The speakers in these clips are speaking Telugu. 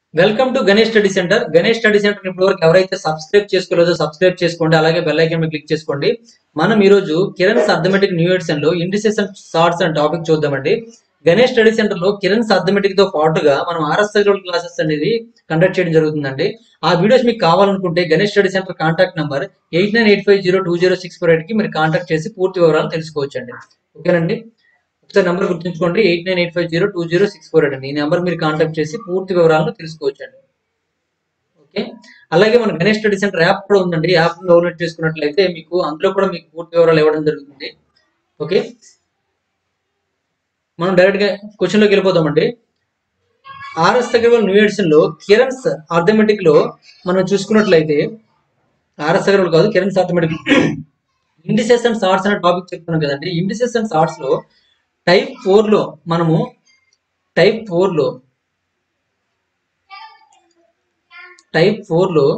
welcome to Ganesh study centre Ganesh study centre ఇప్పటి వరకు ఎవరైతే సబ్స్క్రైబ్ చేసుకోలేదో సబ్స్క్రైబ్ చేసుకోండి అలాగే బెల్ ఐకాన్ మీద క్లిక్ చేసుకోండి మనం ఈ రోజు కిరణ్ అర్థమెటిక్ న్యూ ఎడిషన్ లో ఇండిసెస్ అండ్ షార్ట్స్ అనే టాపిక్ చూద్దామండి గణేష్ స్టడీ సెంటర్ లో కిరణ్ అర్థమెటిక్ తో పాటుగా మనం ఆర్ఎస్ క్లాసెస్ అనేది కండక్ట్ చేయడం జరుగుతుందండి ఆ వీడియోస్ మీకు కావాలనుకుంటే Ganesh study centre contact number eight nine eight five zero two zero six four eight కి మీరు కాంటాక్ట్ చేసి పూర్తి వివరాలు తెలుసుకోవచ్చండి ఓకేనండి ఒకసారి నెంబర్ గుర్తుంచుకోండి eight nine eight five zero two zero six four eight అండి ఈ నెంబర్ మీరు కాంటాక్ట్ చేసి పూర్తి వివరాలను తెలుసుకోవచ్చండి ఓకే అలాగే మన గణేష్ స్టడీ సెంటర్ యాప్ కూడా ఉందండి యాప్ డౌన్లోడ్ చేసుకున్నట్లయితే మీకు అందులో కూడా మీకు పూర్తి వివరాలు ఇవ్వడం జరుగుతుంది ఓకే మనం డైరెక్ట్ గా క్వశ్చన్ లోకి వెళ్ళిపోతామండి ఆర్ఎస్ అగర్వాల్ న్యూ ఎడిషన్ లో కిరణ్స్ అర్థమెటిక్ లో మనం చూసుకున్నట్లయితే ఆర్ఎస్ అగర్వాల్ కాదు Kiran's arithmetic indices and surds అనే టాపిక్ చెప్తున్నాం కదండి ఇండిసెస్ అండ్ షార్ట్స్ లో టైప్ ఫోర్ లో మనము టైప్ ఫోర్ లో టైప్ ఫోర్ లో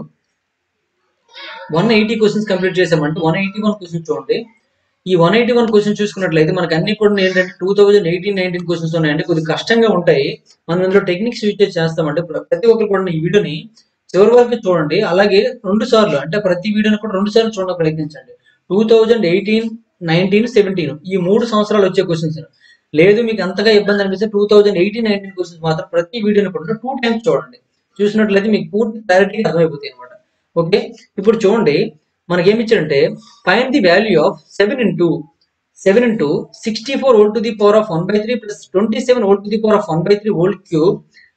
వన్ ఎయిటీ క్వశ్చన్స్ కంప్లీట్ చేసామంటే వన్ ఎయిటీ వన్ క్వశ్చన్స్ చూడండి ఈ వన్ ఎయిటీ వన్ క్వశ్చన్ చూసుకున్నట్లయితే మనకి అన్ని కూడా ఏంటంటే two thousand eighteen nineteen questions ఉన్నాయండి కొద్దిగా కష్టంగా ఉంటాయి మనం ఇందులో టెక్నిక్స్ యూజ్ చేసి చేస్తామంటే ప్ర- ప్రతి ఒక్కరు కూడా ఈ వీడియోని చివరి వరకు చూడండి అలాగే రెండు సార్లు అంటే ప్రతి వీడియోని కూడా రెండు సార్లు చూడడం ప్రయత్నించండి two thousand eighteen nineteen seventeen ఈ మూడు సంవత్సరాలు వచ్చే క్వశ్చన్స్ లేదు మీకు అంతగా ఇబ్బంది అనిపిస్తే two thousand eighteen nineteen questions మాత్రం ప్రతి వీడియోని కూడా టూ టైమ్స్ చూడండి చూసినట్లయితే మీకు పూర్తి క్లారిటీగా అర్థమైపోతాయి అనమాట ఓకే ఇప్పుడు చూడండి మనకి ఏమి ఇచ్చారంటే find the value of seven into seven into sixty four whole to the power of one by three plus twenty seven whole to the power of one by three whole cube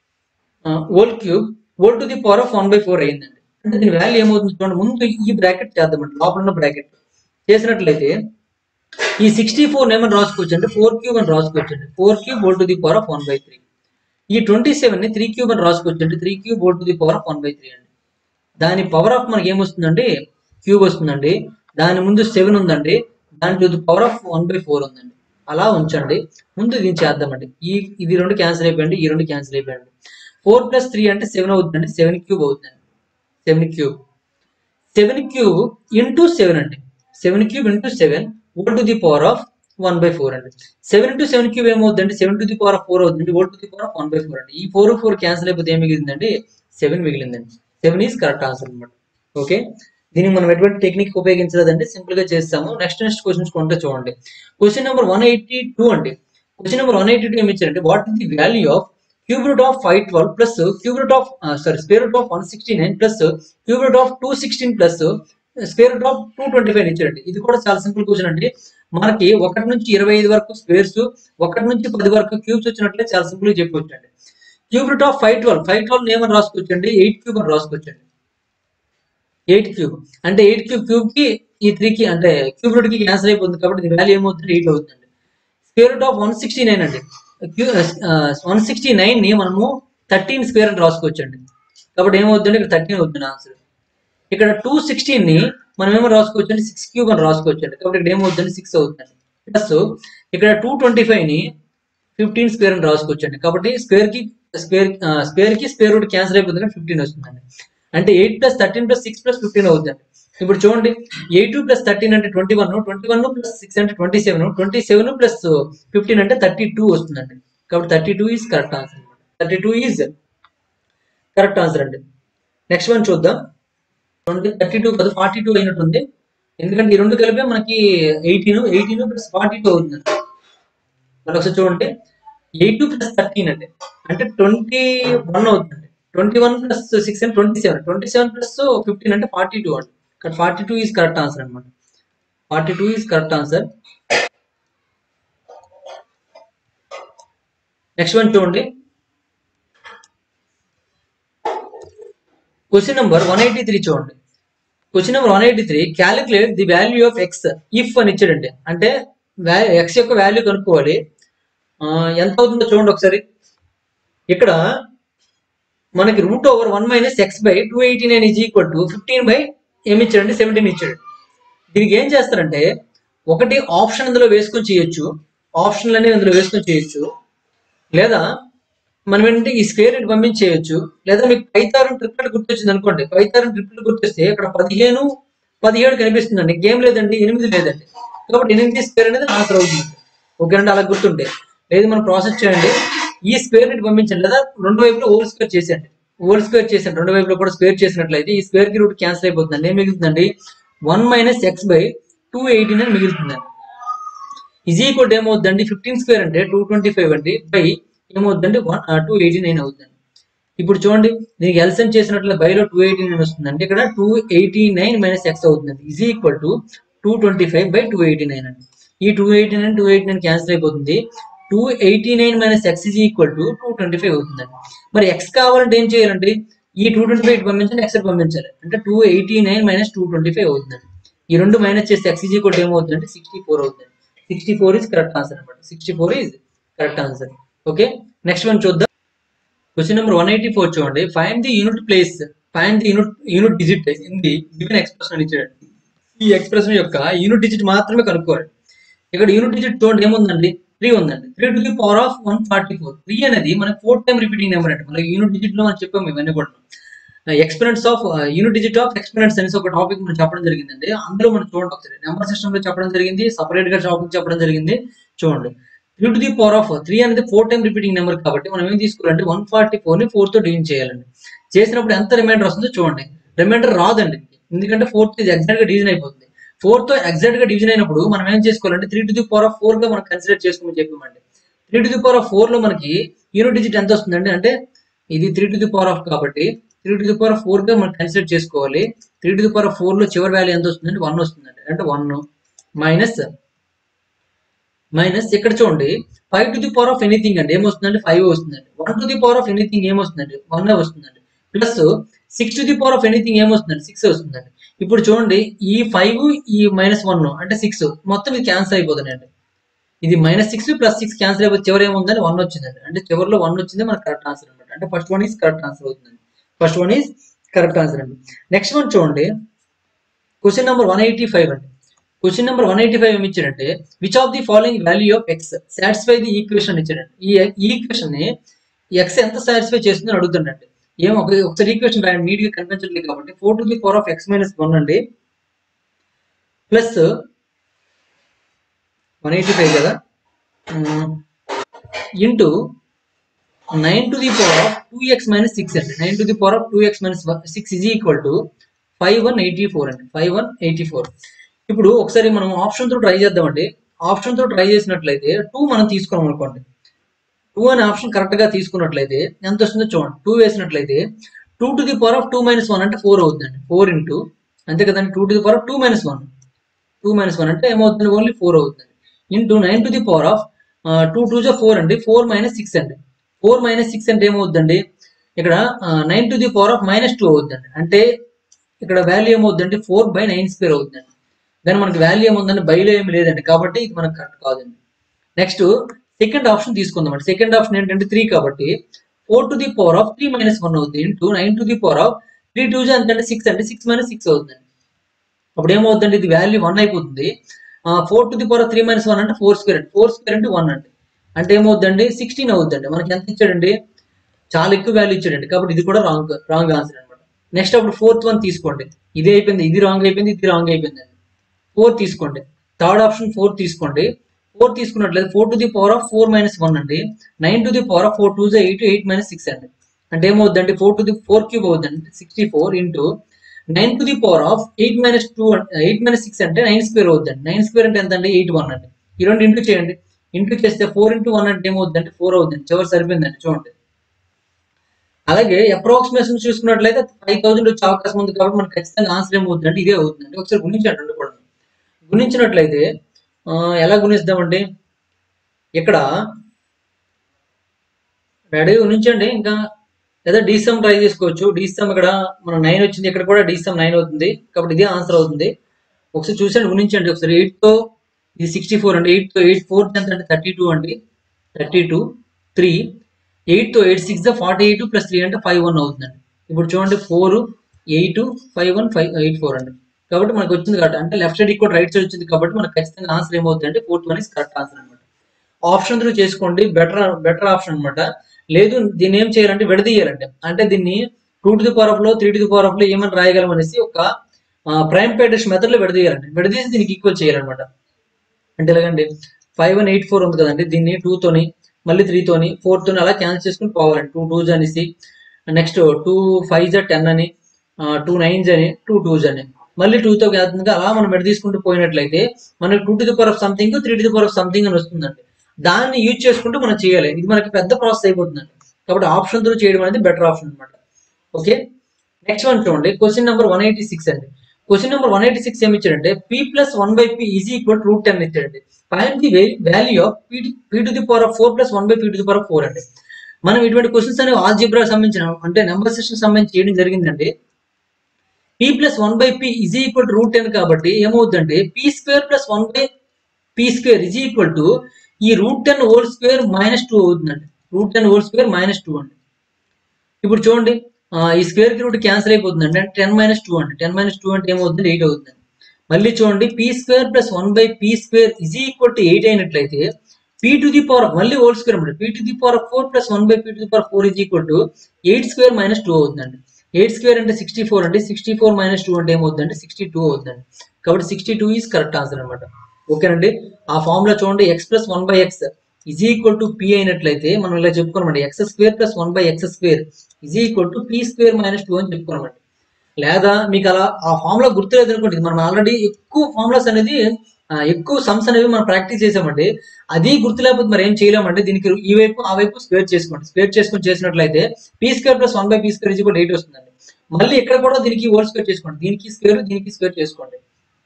whole cube whole to the power of one by four అయిందండి అంటే దీని వాల్యూ ఏమవుతుంది చూడండి ముందు ఈ బ్రాకెట్ చేద్దామండి లోపల ఉన్న బ్రాకెట్ చేసినట్లయితే ఈ సిక్స్టీ ఫోర్ ఏమని రాసుకోవచ్చు అంటే ఫోర్ క్యూబ్ అని రాసుకోవచ్చు అండి four cube whole to the power of one by three ఈ ట్వంటీ సెవెన్ ని త్రీ క్యూబ్ అని రాసుకోవచ్చు అంటే three cube whole to the power of one by three అండి దాని పవర్ ఆఫ్ మనకి ఏమొస్తుందండి క్యూబ్ వస్తుందండి దాని ముందు సెవెన్ ఉందండి దాని to the power of one by four ఉందండి అలా ఉంచండి ముందు దీన్ని చేద్దామండి ఈ ఇది రెండు క్యాన్సిల్ అయిపోయింది ఈ రెండు క్యాన్సిల్ అయిపోయింది ఫోర్ ప్లస్ త్రీ అంటే సెవెన్ అవుతుందండి సెవెన్ క్యూబ్ అవుతుందండి seven cube seven cube into seven అండి seven cube into seven whole to the power of one by four అండి సెవెన్ ఇంటూ సెవెన్ క్యూబ్ ఏమవుతుందండి seven to the power of four అవుతుంది whole to the power of one by four అండి ఈ ఫోర్ ఫోర్ క్యాన్సిల్ అయిపోతే ఏం మిగిలిందండి సెవెన్ మిగిలిందండి సెవెన్ ఈజ్ కరెక్ట్ ఆన్సర్ అనమాట ఓకే దీనికి మనం ఎటువంటి టెక్నిక్ ఉపయోగించలేదండి సింపుల్ గా చేస్తాము నెక్స్ట్ నెక్స్ట్ క్వశ్చన్స్ కొంటే చూడండి question number one eighty two అండి question number one eighty two ఏమి ఇచ్చారంటే what is the value of cube root of five twelve plus cube root of sorry square root of one sixty nine plus cube root of two sixteen plus square root of two twenty five ఇచ్చారండి ఇది కూడా చాలా సింపుల్ క్వశ్చన్ అండి మనకి ఒకటి నుంచి ఇరవై ఐదు వరకు స్క్వేర్స్ ఒకటి నుంచి పది వరకు క్యూబ్స్ వచ్చినట్లే చాలా సింపుల్ గా చెప్పొచ్చు అండి cube root of five twelve five twelve ఏమని రాసుకోవచ్చండి ఎయిట్ క్యూబ్ అని రాసుకోవచ్చండి ఎయిట్ క్యూబ్ అంటే ఎయిట్ క్యూబ్ క్యూబ్ కి ఈ త్రీ కి అంటే క్యూబ్ రూట్ కి క్యాన్సిల్ అయిపోతుంది కాబట్టి దీని వాల్యూ ఏమవుతుంది ఎయిట్ అవుతుంది square root of one sixty nine అండి వన్ సిక్స్టీ నైన్ ని మనము థర్టీన్ స్క్వేర్ అని రాసుకోవచ్చండి కాబట్టి ఏమవుతుంది ఇక్కడ థర్టీన్ అవుతుంది ఆన్సర్ ఇక్కడ టూ సిక్స్టీన్ ని మనం ఏమో రాసుకోవచ్చు అంటే సిక్స్ క్యూబ్ అని రాసుకోవచ్చు అండి కాబట్టి ఇక్కడ ఏమవుతుంది సిక్స్ అవుతుంది ప్లస్ ఇక్కడ టూ ట్వంటీ ఫైవ్ ని ఫిఫ్టీన్ స్క్వేర్ అని రాసుకోవచ్చు అండి కాబట్టి స్క్వేర్ కి స్క్వేర్ స్క్వేర్ కి స్క్వేర్ రూట్ క్యాన్సిల్ అయిపోతుంది కాబట్టి ఫిఫ్టీన్ వస్తుందండి అంటే eight plus thirteen plus six plus fifteen అవుతుంది ఇప్పుడు చూడండి ఎయిట్ ప్లస్ థర్టీన్ అంటే twenty one twenty one plus six అంటే twenty seven twenty seven plus fifteen అంటే థర్టీ టూ వస్తుందండి కాబట్టి thirty two is correct answer thirty two is correct answer అండి నెక్స్ట్ వన్ చూద్దాం చూడండి థర్టీ టూ కాదు ఫార్టీ టూ అయినట్టుంది ఎందుకంటే ఈ రెండు కలిపే మనకి eighteen eighteen plus forty two అవుతుంది మళ్ళీ ఒకసారి చూడండి ఎయిట్ ప్లస్ థర్టీన్ అంటే అంటే ట్వంటీ వన్ అవుతుంది ట్వంటీ వన్ ప్లస్ సిక్స్ అంటే twenty seven twenty seven plus fifteen అంటే ఫార్టీ టూ అండి ఇక్కడ forty two is correct answer అనమాట forty two is correct answer next one చూడండి question number one eighty three చూడండి question number one eighty three calculate the value of x if అని ఇచ్చాడండి అంటే ఎక్స్ యొక్క వాల్యూ కనుక్కోవాలి ఆ, ఎంత అవుతుందో చూడండి ఒకసారి ఇక్కడ మనకి root over one minus x by two eighty nine is equal to fifteen by ఏమి ఇచ్చాడండి సెవెంటీన్ ఇచ్చాడు దీనికి ఏం చేస్తారంటే ఒకటి ఆప్షన్ ఇందులో వేసుకొని చేయొచ్చు ఆప్షన్లు అనేవి ఇందులో వేసుకొని చేయొచ్చు లేదా మనం ఏంటంటే ఈ స్క్వేర్ ని పంపించేయచ్చు లేదా మీకు పైతారం ట్రిప్లెట్ గుర్తొచ్చింది అనుకోండి పైతారం ట్రిప్లెట్ గుర్తొస్తే ఇక్కడ పదిహేను పదిహేడు కనిపిస్తుందండి గేమ్ లేదండి ఎనిమిది లేదండి కాబట్టి ఎనిమిది స్క్వేర్ అనేది ఆన్సర్ అవుతుంది ఓకేనండి అలా గుర్తుంటే లేదు మనం ప్రాసెస్ చేయండి ఈ స్క్వేర్ ని పంపించండి లేదా రెండు వైపులా హోల్ స్క్వేర్ చేసేయండి హోల్ స్క్వేర్ చేసిన రెండు వైపులో కూడా స్క్వేర్ చేసినట్లయితే ఈ స్క్వేర్ కి రూట్ క్యాన్సిల్ అయిపోతుంది ఏం మిగులుతుందండి one minus x by two eighteen అని మిగులుతుందండి ఈజ్ ఈక్వల్ ఏమవుతుందండి ఫిఫ్టీన్ స్క్వేర్ అంటే టూ ట్వంటీ ఫైవ్ అండి బై ఏమవుతుందండి వన్ టూ ఎయిటీ నైన్ అవుతుందండి ఇప్పుడు చూడండి దీనికి ఎల్సన్ చేసినట్లు బైలో టూ ఎయిటీ నైన్ వస్తుందండి ఇక్కడ two eighty nine minus x అవుతుందండి is equal to two twenty five by two eighty nine అండి ఈ two eighty nine two eighty nine cancel అయిపోతుంది two eighty nine minus x is equal to two twenty five అవుతుందండి మరి ఎక్స్ కావాలంటే ఏం చేయాలండి ఈ టూ ట్వంటీ ఫైవ్ పంపించండి ఎక్స్ పంపించాలి అంటే two eighty nine minus two twenty five అవుతుందండి ఈ రెండు మైనస్ చేస్తే ఎక్స్ ఈజ్ ఈక్వల్ ఏమవుతుందంటే సిక్స్టీ ఫోర్ అవుతుంది sixty four is correct answer అనమాట sixty four is correct answer okay next one చూద్దాం question number one eighty four చూడండి find the unit place find the unit unit digit in the given expression ఇచ్చాడు ఈ ఎక్స్ప్రెషన్ యొక్క యూనిట్ డిజిట్ మాత్రమే కనుక్కోవాలి ఇక్కడ యూనిట్ డిజిట్ చూడండి ఏముందండి త్రీ ఉందండి three to the power of one forty four three అనేది మనకి ఫోర్ టైం రిపీటింగ్ నెంబర్ అంటే మనకి యూనిట్ డిజిట్ లో మనం చెప్పాము ఇవన్నీ కూడా exponents of unit digit of exponents అనేసి ఒక టాపిక్ మనం చెప్పడం జరిగిందండి అందులో మనం చూడండి ఒకసారి నెంబర్ సిస్టమ్ లో చెప్పడం జరిగింది సపరేట్ గా టాపిక్ చెప్పడం జరిగింది చూడండి three to the power of three అనేది ఫోర్ టైం రిపీటింగ్ నెంబర్ కాబట్టి మనం ఏం తీసుకోవాలంటే వన్ ఫార్టీ ఫోర్ ని ఫోర్ తో డివిజన్ చేయాలండి చేసినప్పుడు ఎంత రిమైండర్ వస్తుందో చూడండి రిమైండర్ రాదండి ఎందుకంటే ఫోర్త్ ఇది ఎగ్జాక్ట్ గా డివిజన్ అయిపోతుంది ఫోర్ తో ఎగ్జాక్ట్ గా డివిజన్ అయినప్పుడు మనం ఏం చేసుకోవాలంటే three to the power of four గా మనం కన్సిడర్ చేసుకోమని చెప్పామండి three to the power of four లో మనకి యూనిట్ డిజిట్ ఎంత వస్తుందండి అంటే ఇది three to the power of కాబట్టి three to the power of four గా మనం కన్సిడర్ చేసుకోవాలి three to the power of four లో చివరి వాల్యూ ఎంత వస్తుందంటే వన్ వస్తుందండి అంటే వన్ మైనస్ మైనస్ ఇక్కడ చూడండి five to the power of anything అండి ఏమొస్తుందండి ఫైవ్ వస్తుందండి one to the power of anything ఏమొస్తుందండి వన్ వస్తుందండి plus six to the power of anything ఏమొస్తుందండి సిక్స్ వస్తుందండి ఇప్పుడు చూడండి ఈ ఫైవ్ ఈ మైనస్ వన్ అంటే సిక్స్ మొత్తం ఇది క్యాన్సిల్ అయిపోతుందండి ఇది minus six plus six cancel అయిపోతే చివరి ఏముందని వన్ వచ్చిందండి అంటే చివరిలో వన్ వచ్చింది మనకు కరెక్ట్ ఆన్సర్ అనమాట అంటే first one is correct answer అవుతుందండి first one is correct answer అండి నెక్స్ట్ వన్ చూడండి question number one eighty five అండి question number one eighty five ఏమి ఇచ్చాడంటే which of the following value of x satisfy the equation ఇచ్చాడండి ఈ ఈక్వేషన్ ని ఎక్స్ ఎంత సాటిస్ఫై చేస్తుందని అడుగుతుండండి ఏం ఒక ఒకసారి ఈక్వేషన్ రాయండి నీట్ గా కనిపించట్లేదు కాబట్టి four to the power of x minus one అండి ప్లస్ వన్ ఎయిటీ ఫైవ్ కదా into nine to the power of two x minus six అండి nine to the power of two x minus six is equal to five one eighty four అండి ఫైవ్ వన్ ఎయిటీ ఫోర్ ఇప్పుడు ఒకసారి మనం ఆప్షన్ తో ట్రై చేద్దామండి ఆప్షన్ తో ట్రై చేసినట్లయితే టూ మనం తీసుకున్నాం అనుకోండి టూ అనే ఆప్షన్ కరెక్ట్ గా తీసుకున్నట్లయితే ఎంత వస్తుందో చూడండి టూ వేసినట్లయితే two to the power of two minus one అంటే ఫోర్ అవుతుందండి ఫోర్ ఇంటూ అంతే కదండి two to the power of two minus one two minus one అంటే ఏమవుతుంది ఓన్లీ ఫోర్ అవుతుంది into nine to the power of two two జా ఫోర్ అండి ఫోర్ మైనస్ సిక్స్ అండి ఫోర్ మైనస్ సిక్స్ అంటే ఏమవుతుందండి ఇక్కడ nine to the power of minus two అవుతుందండి అంటే ఇక్కడ వాల్యూ ఏమవుతుందండి ఫోర్ బై నైన్ స్క్వేర్ అవుతుందండి కానీ మనకి వాల్యూ ఏముందండి బైలో ఏమి లేదండి కాబట్టి ఇది మనకు కరెక్ట్ కాదండి నెక్స్ట్ సెకండ్ ఆప్షన్ తీసుకుందాం అండి సెకండ్ ఆప్షన్ ఏంటంటే త్రీ కాబట్టి four to the power of three minus one అవుతుంది into nine to the power of three two జా అంటే సిక్స్ అంటే సిక్స్ మైనస్ సిక్స్ అవుతుందండి అప్పుడు ఏమవుతుందండి ఇది వాల్యూ వన్ అయిపోతుంది four to the power three minus one అంటే ఫోర్ స్క్వేర్ అంటే ఫోర్ స్క్వేర్ అంటే వన్ అండి అంటే ఏమవుతుందండి సిక్స్టీన్ అవుతుందండి మనకి ఎంత ఇచ్చాడండి చాలా ఎక్కువ వాల్యూ ఇచ్చాడండి కాబట్టి ఇది కూడా రాంగ్ రాంగ్ ఆన్సర్ అనమాట నెక్స్ట్ అప్పుడు ఫోర్త్ వన్ తీసుకోండి ఇది అయిపోయింది ఇది రాంగ్ అయిపోయింది ఇది రాంగ్ అయిపోయింది అండి ఫోర్ తీసుకోండి థర్డ్ ఆప్షన్ ఫోర్ తీసుకోండి ఫోర్ తీసుకున్నట్లయితే four to the power of four minus one అండి nine to the power of four two జా ఎయిట్ ఎయిట్ మైనస్ సిక్స్ అండి అంటే ఏమవుతుందండి four to the four cube అవుతుందండి sixty four into nine to the power of eight minus two eight minus six అంటే నైన్ స్క్వేర్ అవుతుందండి నైన్ స్క్వేర్ అంటే ఎంత అండి ఎయిట్ వన్ అండి ఈ రెండు ఇంటూ చేయండి ఇంటూ చేస్తే ఫోర్ ఇంటూ వన్ అంటే ఏమవుతుందండి ఫోర్ అవుతుంది చివరి సరిపోయిందండి చూడండి అలాగే అప్రాక్సిమేషన్ చూసుకున్నట్లయితే ఫైవ్ థౌసండ్ వచ్చే అవకాశం ఉంది కాబట్టి మనకు ఖచ్చితంగా ఆన్సర్ ఏమవుతుందండి ఇదే అవుతుందండి ఒకసారి గుణించండి రెండు కూడా గుణించినట్లయితే ఆ, ఎలా గుణిస్తామండి ఇక్కడ రెడీ గుణించండి ఇంకా లేదా డీసమ్ ట్రై చేసుకోవచ్చు డీసమ్ ఇక్కడ మన నైన్ వచ్చింది ఇక్కడ కూడా డీసమ్ నైన్ అవుతుంది కాబట్టి ఇదే ఆన్సర్ అవుతుంది ఒకసారి చూసండి గుణించండి ఒకసారి ఎయిట్ తో ఇది సిక్స్టీ ఫోర్ అండి ఎయిట్ తో ఎయిట్ ఫోర్ ఎంత అంటే థర్టీ టూ అండి థర్టీ టూ త్రీ ఎయిట్ తో eight six forty eight plus three అంటే ఫైవ్ వన్ అవుతుందండి ఇప్పుడు చూడండి four eight five one five eight four అండి కాబట్టి మనకు వచ్చింది కాబట్టి అంటే లెఫ్ట్ సైడ్ కూడా రైట్ సైడ్ వచ్చింది కాబట్టి మనకు ఖచ్చితంగా ఆన్సర్ ఏమవుతుంది అంటే fourth one is correct answer అనమాట ఆప్షన్ త్రూ చేసుకోండి బెటర్ బెటర్ ఆప్షన్ అన్నమాట లేదు దీన్ని ఏం చేయాలంటే విడదీయాలంటే అంటే దీన్ని two to the power of లో three to the power of లో ఏమని రాయగలం అనేసి ఒక ప్రైమ్ పేటెస్ మెథడ్ లో విడదీయాలండి విడదీసి దీనికి ఈక్వల్ చేయాలన్నమాట అంటే ఎలాగండి ఫైవ్ వన్ ఎయిట్ ఫోర్ ఉంది కదండి దీన్ని టూ తోని మళ్ళీ త్రీ తోని ఫోర్ తోని అలా క్యాన్సిల్ చేసుకుని పోవాలండి టూ టూస్ అనేసి నెక్స్ట్ టూ ఫైవ్ జా టెన్ అని టూ నైన్స్ అని టూ టూస్ అని మళ్ళీ టూ తో వెళ్తుంది అలా మనం ఎడ తీసుకుంటూ పోయినట్లయితే మనకి two to the power of something three to the power of something అని వస్తుందండి దాన్ని యూజ్ చేసుకుంటూ మనం చేయాలి ఇది మనకి పెద్ద ప్రాసెస్ అయిపోతుందండి కాబట్టి ఆప్షన్ తో చేయడం అనేది బెటర్ ఆప్షన్ అనమాట ఓకే నెక్స్ట్ వన్ చూడండి question number one eighty six అండి question number one eighty six ఏమి ఇచ్చాడంటే p plus one by p is equal root ten ఇచ్చాడండి find the value of p p to the power of four plus one by p to the power of four అండి మనం ఇటువంటి క్వశ్చన్స్ అనేవి ఆల్జిబ్రా సంబంధించిన అంటే నెంబర్ సిస్టమ్ సంబంధించి చేయడం జరిగిందండి p plus one by p is equal to root ten కాబట్టి ఏమవుతుందంటే p square plus one by p square is equal to ఈ root ten whole square minus two అవుతుందండి root ten whole square minus two అండి ఇప్పుడు చూడండి ఆ, ఈ స్క్వేర్ కి రూట్ క్యాన్సిల్ అయిపోతుంది అంటే టెన్ మైనస్ టూ అంటే టెన్ మైనస్ టూ అంటే ఏమవుతుంది ఎయిట్ అవుతుంది మళ్ళీ చూడండి p square plus one by p square is equal to eight అయినట్లయితే పీ టు ది పవర్ మళ్ళీ హోల్ స్క్వేర్ అంటే p to the power four plus one by p to the power four is equal to eight square minus two అవుతుందండి ఎయిట్ స్క్వేర్ అంటే సిక్స్టీ ఫోర్ అండి సిక్స్టీ ఫోర్ మైనస్ టూ అంటే ఏమవుతుందండి సిక్స్టీ టూ అవుతుందండి కాబట్టి sixty two is correct answer అనమాట ఓకేనండి ఆ ఫార్ములా చూడండి x plus one by x is equal to p అయినట్లయితే మనం ఇలా చెప్పుకోనమండి x square plus one by x square is equal to p square minus two అని చెప్పుకోనమండి లేదా మీకు అలా ఆ ఫార్ములా గుర్తులేదు అనుకోండి మనం ఆల్రెడీ ఎక్కువ ఫార్ములాస్ అనేది ఆ, ఎక్కువ సమ్స్ అనేవి మనం ప్రాక్టీస్ చేసామండి అది గుర్తు లేకపోతే మరి ఏం చేయలేమండి దీనికి ఈ వైపు ఆ వైపు స్క్వేర్ చేసుకోండి స్క్వేర్ చేసుకొని చేసినట్లయితే p square plus one by p square is eight వస్తుందండి మళ్ళీ ఇక్కడ కూడా దీనికి హోల్ స్క్వేర్ చేసుకోండి దీనికి స్క్వేర్ దీనికి స్క్వేర్ చేసుకోండి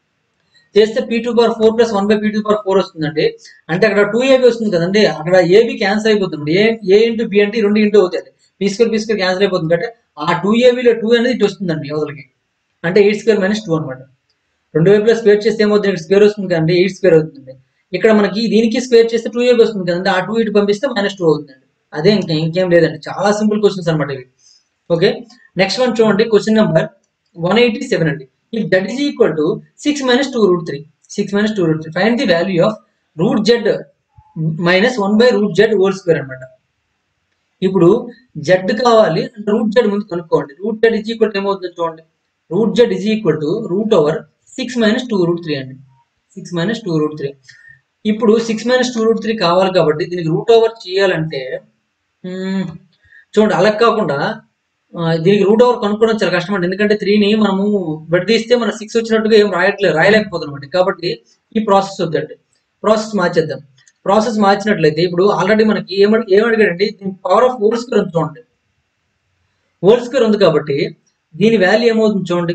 చేస్తే p to power four plus one by p to power four వస్తుందండి అంటే అక్కడ టూ ఏబీ వస్తుంది కదండి అక్కడ ఏబీ క్యాన్సిల్ అయిపోతుంది ఏ ఏ ఇంటూ బి అంటే ఈ రెండు ఇంటూ అవుతుంది p square p square cancel అయిపోతుంది అంటే ఆ టూ ఏబీలో టూ అనేది ఇటు వస్తుందండి అవతలకి అంటే ఎయిట్ స్క్వేర్ మైనస్ టూ అనమాట రెండు వైపులా స్క్వేర్ చేస్తే ఏమవుతుంది ఇక్కడ స్క్వేర్ వస్తుంది కదండి ఎయిట్ స్క్వేర్ అవుతుంది ఇక్కడ మనకి దీనికి స్క్వేర్ చేస్తే టూ ఏబీ వస్తుంది కదండి ఆ టూ ఇటు పంపిస్తే మైనస్ టూ అవుతుందండి అదే ఇంకా ఇంకేం లేదండి చాలా సింపుల్ క్వశ్చన్స్ అనమాట ఇవి ఓకే నెక్స్ట్ వన్ చూడండి question number one eighty seven అండి if that is equal to six minus two root three six minus two root three find the value of root z minus one by root z whole square అనమాట ఇప్పుడు జెడ్ కావాలి అంటే రూట్ జెడ్ ముందు కనుక్కోండి రూట్ జెడ్ ఇజ్ ఈక్వల్ ఏమవుతుంది చూడండి root z is equal to root over six minus two root three అండి six minus two root three ఇప్పుడు six minus two root three కావాలి కాబట్టి దీనికి రూట్ ఓవర్ చేయాలంటే మ్మ్, చూడండి అలా కాకుండా ఆ, దీనికి రూట్ ఓవర్ కనుక్కోవడం చాలా కష్టం అండి ఎందుకంటే త్రీని మనము విడదీస్తే మన సిక్స్ వచ్చినట్టుగా ఏం రాయట్లేదు రాయలేకపోతున్నాం కాబట్టి ఈ ప్రాసెస్ వద్దండి ప్రాసెస్ మార్చేద్దాం ప్రాసెస్ మార్చినట్లయితే ఇప్పుడు ఆల్రెడీ మనకి ఏమడి ఏమడిగాడండి దీని పవర్ ఆఫ్ హోల్ స్క్వేర్ ఉంది చూడండి హోల్ స్క్వేర్ ఉంది కాబట్టి దీని వాల్యూ ఏమవుతుంది చూడండి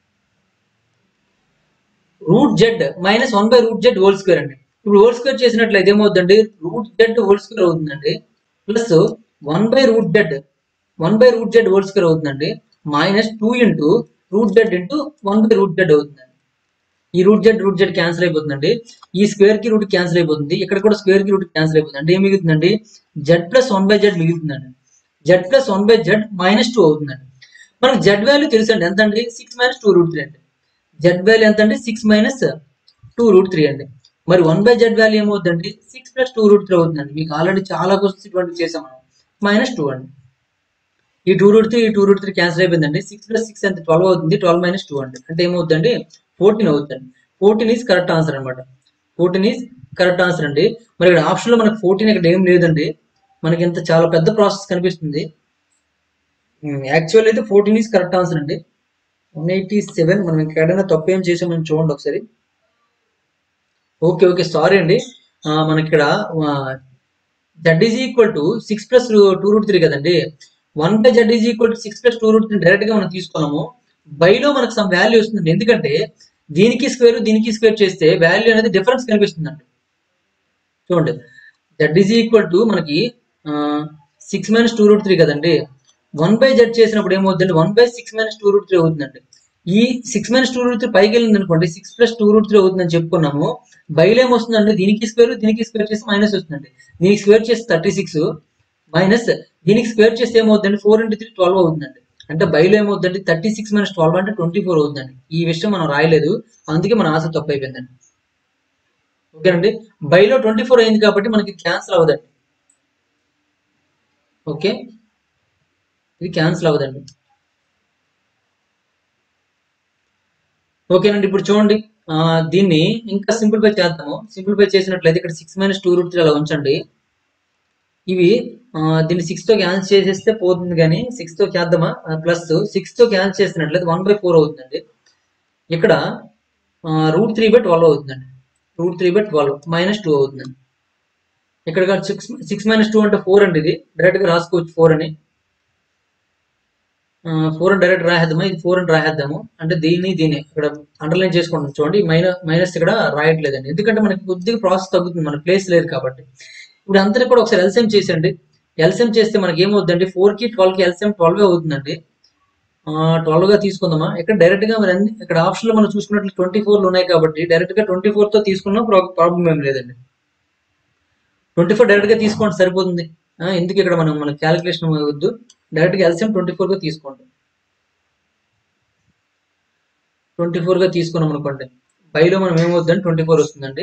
root z minus one by root z whole square అండి ఇప్పుడు హోల్ స్క్వేర్ చేసినట్లయితే ఏమవుతుందండి రూట్ జెడ్ హోల్ స్క్వేర్ అవుతుందండి plus one by root z one by root z whole square అవుతుందండి minus two into root z into one by root z అవుతుందండి ఈ root z root z cancel అయిపోతుందండి ఈ స్క్వేర్ కి రూట్ క్యాన్సిల్ అయిపోతుంది ఇక్కడ కూడా స్క్వేర్ కి రూట్ క్యాన్సిల్ అయిపోతుంది అంటే ఏం మిగులుతుందండి z plus one by z మిగులుతుందండి z plus one by z minus two అవుతుందండి మనకు జెడ్ వాల్యూ తెలుసండి ఎంత అండి six minus two root three అండి జెడ్ వాల్యూ ఎంత అండి six minus two root three అండి మరి వన్ బై జెడ్ వాల్యూ ఏమవుతుందండి six plus two root three అవుతుందండి మీకు ఆల్రెడీ చాలా క్వశ్చన్స్ ఇటువంటి చేసాం మనం మైనస్ టూ అండి ఈ టూ రూట్ త్రీ ఈ టూ రూట్ త్రీ క్యాన్సిల్ అయిపోయిందండి సిక్స్ ప్లస్ సిక్స్ అంటే ట్వెల్వ్ అవుతుంది ట్వెల్వ్ మైనస్ టూ అండి అంటే ఏమవుతుందండి ఫోర్టీన్ అవుతుంది ఫోర్టీన్ ఈజ్ కరెక్ట్ ఆన్సర్ అనమాట ఫోర్టీన్ ఈజ్ కరెక్ట్ ఆన్సర్ అండి మరి ఇక్కడ ఆప్షన్ లో మనకి ఫోర్టీన్ ఇక్కడ ఏం లేదండి మనకి ఇంత చాలా పెద్ద ప్రాసెస్ కనిపిస్తుంది యాక్చువల్ అయితే ఫోర్టీన్ ఈజ్ కరెక్ట్ ఆన్సర్ అండి వన్ ఎయిటీ సెవెన్ మనం ఎక్కడైనా తప్పు ఏం చేసామని చూడండి ఒకసారి ఓకే ఓకే సారీ అండి ఆ, మనకి ఇక్కడ z is equal to six plus two root three కదండి one by z is equal to six plus two root three direct గా మనం తీసుకున్నాము బైలో మనకు సమ్ వాల్యూ వస్తుంది ఎందుకంటే దీనికి స్క్వేర్ దీనికి స్క్వేర్ చేస్తే వాల్యూ అనేది డిఫరెన్స్ కనిపిస్తుందండి చూడండి జడ్ ఈజ్ ఈక్వల్ టు మనకి six minus two root three కదండి వన్ బై జెడ్ చేసినప్పుడు ఏమవుతుందండి one by six minus two root three అవుతుందండి ఈ six minus two root three పైకి వెళ్ళింది అనుకోండి six plus two root three అవుతుందని చెప్పుకున్నాము బయలు ఏమొస్తుందండి దీనికి స్క్వేర్ దీనికి స్క్వేర్ చేస్తే మైనస్ వస్తుందండి దీనికి స్క్వేర్ చేస్తే థర్టీ సిక్స్ మైనస్ దీనికి స్క్వేర్ చేస్తే ఏమవుతుందండి ఫోర్ ఇంటూ త్రీ ట్వెల్వ్ అవుతుందండి అంటే బయలు ఏమవుతుందండి థర్టీ సిక్స్ మైనస్ ట్వెల్వ్ అంటే ట్వంటీ ఫోర్ అవుతుందండి ఈ విషయం మనం రాయలేదు అందుకే మన ఆన్సర్ తప్పు అయిపోయిందండి ఓకేనండి బైలో ట్వంటీ ఫోర్ అయింది కాబట్టి మనకి క్యాన్సిల్ అవ్వదండి ఓకే ఇది క్యాన్సిల్ అవ్వదండి ఓకేనండి ఇప్పుడు చూడండి ఆ, దీన్ని ఇంకా సింప్లిఫై చేద్దాము సింప్లిఫై చేసినట్లయితే ఇక్కడ six minus two root three అలా ఉంచండి ఇవి ఆ, దీన్ని సిక్స్ తో క్యాన్సిల్ చేసేస్తే పోతుంది కానీ సిక్స్ తో చేద్దామా ప్లస్ సిక్స్ తో క్యాన్సిల్ చేసినట్లయితే వన్ బై ఫోర్ అవుతుందండి ఇక్కడ రూట్ త్రీ బై ట్వెల్వ్ అవుతుందండి root three by twelve minus two అవుతుందండి ఇక్కడ సిక్స్ సిక్స్ మైనస్ టూ అంటే ఫోర్ అండి ఇది డైరెక్ట్ గా రాసుకోవచ్చు ఫోర్ అని ఫోర్ అని డైరెక్ట్ రాసేద్దామా ఇది ఫోర్ అని రాసేద్దాము అంటే దీన్ని దీన్ని ఇక్కడ అండర్లైన్ చేసుకుంటాం చూడండి మైనస్ మైనస్ ఇక్కడ రాయట్లేదండి ఎందుకంటే మనకి కొద్దిగా ప్రాసెస్ తగ్గుతుంది మన ప్లేస్ లేదు కాబట్టి ఇప్పుడు అంతని కూడా ఒకసారి ఎల్సిఎం చేసండి ఎల్సిఎం చేస్తే మనకి ఏమవుతుందండి ఫోర్ కి ట్వెల్వ్ కి ఎల్సిఎం ట్వెల్వ్ అవుతుందండి ట్వెల్వ్ గా తీసుకుందామా ఇక్కడ డైరెక్ట్ గా మరి అన్ని ఇక్కడ ఆప్షన్ లో మనం చూసుకున్నట్లు ట్వంటీ ఫోర్ ఉన్నాయి కాబట్టి డైరెక్ట్ గా ట్వంటీ ఫోర్ తో తీసుకున్నా ప్రాబ్లం ఏం లేదండి ట్వంటీ ఫోర్ డైరెక్ట్ గా తీసుకోండి సరిపోతుంది ఆ, ఎందుకు ఇక్కడ మనం మన క్యాలిక్యులేషన్ వద్దు డైరెక్ట్ గా ఎల్సిఎం ట్వంటీ ఫోర్ గా తీసుకోండి ట్వంటీ ఫోర్ గా తీసుకున్నాం అనుకోండి బైలో మనం ఏమవుతుందండి ట్వంటీ ఫోర్ వస్తుందండి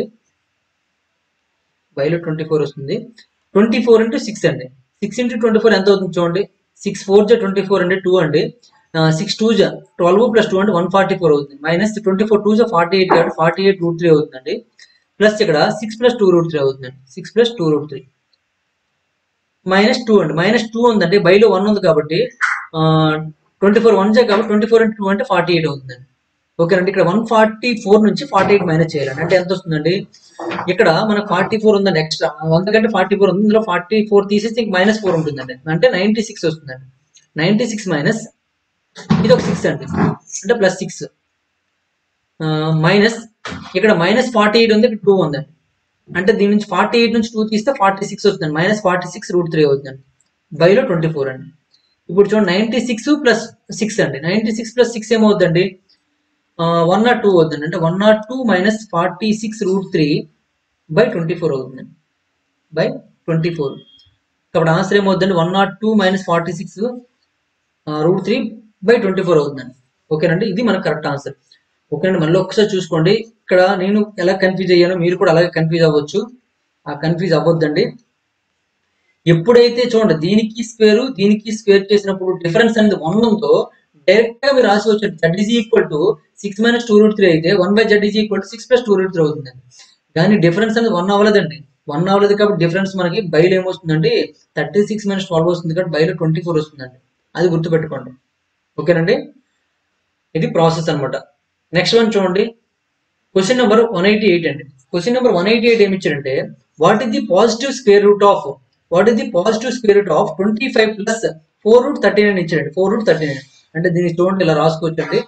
బైలో ట్వంటీ ఫోర్ వస్తుంది ట్వంటీ ఫోర్ ఇంటూ సిక్స్ అండి సిక్స్ ఇంటూ ట్వంటీ ఫోర్ ఎంత అవుతుంది చూడండి సిక్స్ ఫోర్ జా ట్వంటీ ఫోర్ అంటే టూ అండి సిక్స్ టూ జా ట్వెల్వ్ ప్లస్ టూ అంటే వన్ ఫార్టీ ఫోర్ అవుతుంది మైనస్ ట్వంటీ ఫోర్ టూ జా ఫార్టీ ఎయిట్ కాబట్టి ఫార్టీ ఎయిట్ రూట్ త్రీ అవుతుందండి ప్లస్ ఇక్కడ six plus two root three అవుతుందండి six plus two root three minus two అండి మైనస్ టూ ఉందండి బైలో వన్ ఉంది కాబట్టి ట్వంటీ ఫోర్ వన్ జా కాబట్టి ట్వంటీ ఫోర్ ఇంటూ టూ అంటే ఫార్టీ ఎయిట్ అవుతుందండి ఓకేనండి ఇక్కడ వన్ ఫార్టీ ఫోర్ నుంచి ఫార్టీ ఎయిట్ మైనస్ చేయాలండి అంటే ఎంత వస్తుందండి ఇక్కడ మనకు ఫార్టీ ఫోర్ ఉందండి ఎక్స్ట్రా వంద కంటే ఫార్టీ ఫోర్ ఉంది ఇందులో ఫార్టీ ఫోర్ తీసేస్తే ఇంక మైనస్ ఫోర్ ఉంటుందండి అంటే నైన్టీ సిక్స్ వస్తుందండి నైన్టీ సిక్స్ మైనస్ ఇది ఒక సిక్స్ అండి అంటే ప్లస్ సిక్స్ మైనస్ ఇక్కడ మైనస్ ఫార్టీ ఎయిట్ ఉంది ఇక్కడ టూ ఉందండి అంటే దీని నుంచి ఫార్టీ ఎయిట్ నుంచి టూ తీస్తే ఫార్టీ సిక్స్ వస్తుందండి minus forty six root three అవుతుందండి బైలో ట్వంటీ ఫోర్ అండి ఇప్పుడు చూడండి నైన్టీ సిక్స్ ప్లస్ సిక్స్ అండి నైన్టీ సిక్స్ ప్లస్ సిక్స్ ఏమవుతుందండి వన్ నాట్ టూ అవుతుంది అంటే one nought two minus forty six root three by twenty four అవుతుందండి బై ట్వంటీ ఫోర్ కాబట్టి ఆన్సర్ ఏమవుతుందండి one nought two minus forty six root three by twenty four అవుతుందండి ఓకేనండి ఇది మనకు కరెక్ట్ ఆన్సర్ ఓకేనండి మళ్ళీ ఒకసారి చూసుకోండి ఇక్కడ నేను ఎలా కన్ఫ్యూజ్ అయ్యానో మీరు కూడా అలాగే కన్ఫ్యూజ్ అవ్వచ్చు ఆ కన్ఫ్యూజ్ అవ్వద్దండి ఎప్పుడైతే చూడండి దీనికి స్క్వేర్ దీనికి స్క్వేర్ చేసినప్పుడు డిఫరెన్స్ అనేది వన్ ఉందో డైరెక్ట్ గా మీరు రాసుకోవచ్చు z is equal to six minus two root three అయితే one by z is equal to six plus two root three అవుతుందండి కానీ డిఫరెన్స్ అనేది వన్ అవ్వలేదండి వన్ అవ్వలేదు కాబట్టి డిఫరెన్స్ మనకి బైలో ఏమొస్తుందండి థర్టీ సిక్స్ మైనస్ ట్వెల్వ్ వస్తుంది కాబట్టి బైలో ట్వంటీ ఫోర్ వస్తుందండి అది గుర్తుపెట్టుకోండి ఓకేనండి ఇది ప్రాసెస్ అన్నమాట నెక్స్ట్ వన్ చూడండి question number one eighty eight అండి question number one eighty eight ఏమి ఇచ్చారంటే what is the positive square root of what is the positive square root of twenty five plus four root thirty nine ఇచ్చారండి ఫోర్ రూట్ థర్టీ నైన్ అంటే దీనికి చూడండి ఇలా రాసుకోవచ్చు అండి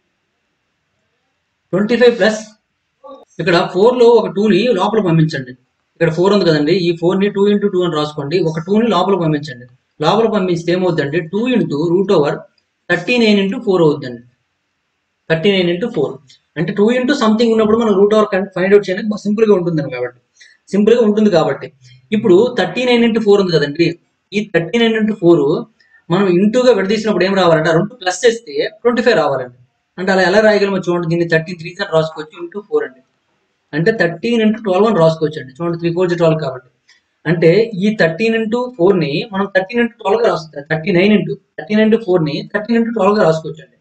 ట్వంటీ ఫైవ్ ప్లస్ ఇక్కడ ఫోర్ లో ఒక టూ ని లోపల పంపించండి ఇక్కడ ఫోర్ ఉంది కదండి ఈ ఫోర్ ని టూ ఇంటూ టూ అని రాసుకోండి ఒక టూ ని లోపల పంపించండి లోపల పంపిస్తే ఏమవుతుందండి two into root over thirty nine into four అవుతుందండి థర్టీ నైన్ ఇంటూ ఫోర్ అంటే టూ ఇంటూ సంథింగ్ ఉన్నప్పుడు మనం రూట్ ఓవర్ ఫైండ్ అవుట్ చేయడానికి సింపుల్ గా ఉంటుంది కాబట్టి సింపుల్ గా ఉంటుంది కాబట్టి ఇప్పుడు థర్టీ నైన్ ఇంటూ ఫోర్ ఉంది కదండి ఈ థర్టీ నైన్ ఇంటూ ఫోర్ మనం ఇంటూగా విడదీసినప్పుడు ఏం రావాలంటే ఆ రెండు ప్లస్ చేస్తే ట్వంటీ ఫైవ్ రావాలండి అంటే అలా ఎలా రాయగలమో చూడండి దీన్ని థర్టీ త్రీ అని రాసుకోవచ్చు ఇంటూ ఫోర్ అండి అంటే థర్టీన్ ఇంటూ ట్వెల్వ్ అని రాసుకోవచ్చు అండి చూడండి త్రీ ఫోర్ ట్వెల్వ్ కాబట్టి అంటే ఈ థర్టీన్ ఇంటూ ఫోర్ ని మనం థర్టీన్ ఇంటూ ట్వెల్వ్ గా రాస్తుంది thirty nine into thirteen into four ని థర్టీన్ ఇంటూ ట్వెల్వ్ గా రాసుకోవచ్చు అండి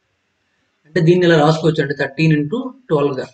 అంటే దీన్ని ఇలా రాసుకోవచ్చు అండి థర్టీన్ ఇంటూ ట్వెల్వ్ గా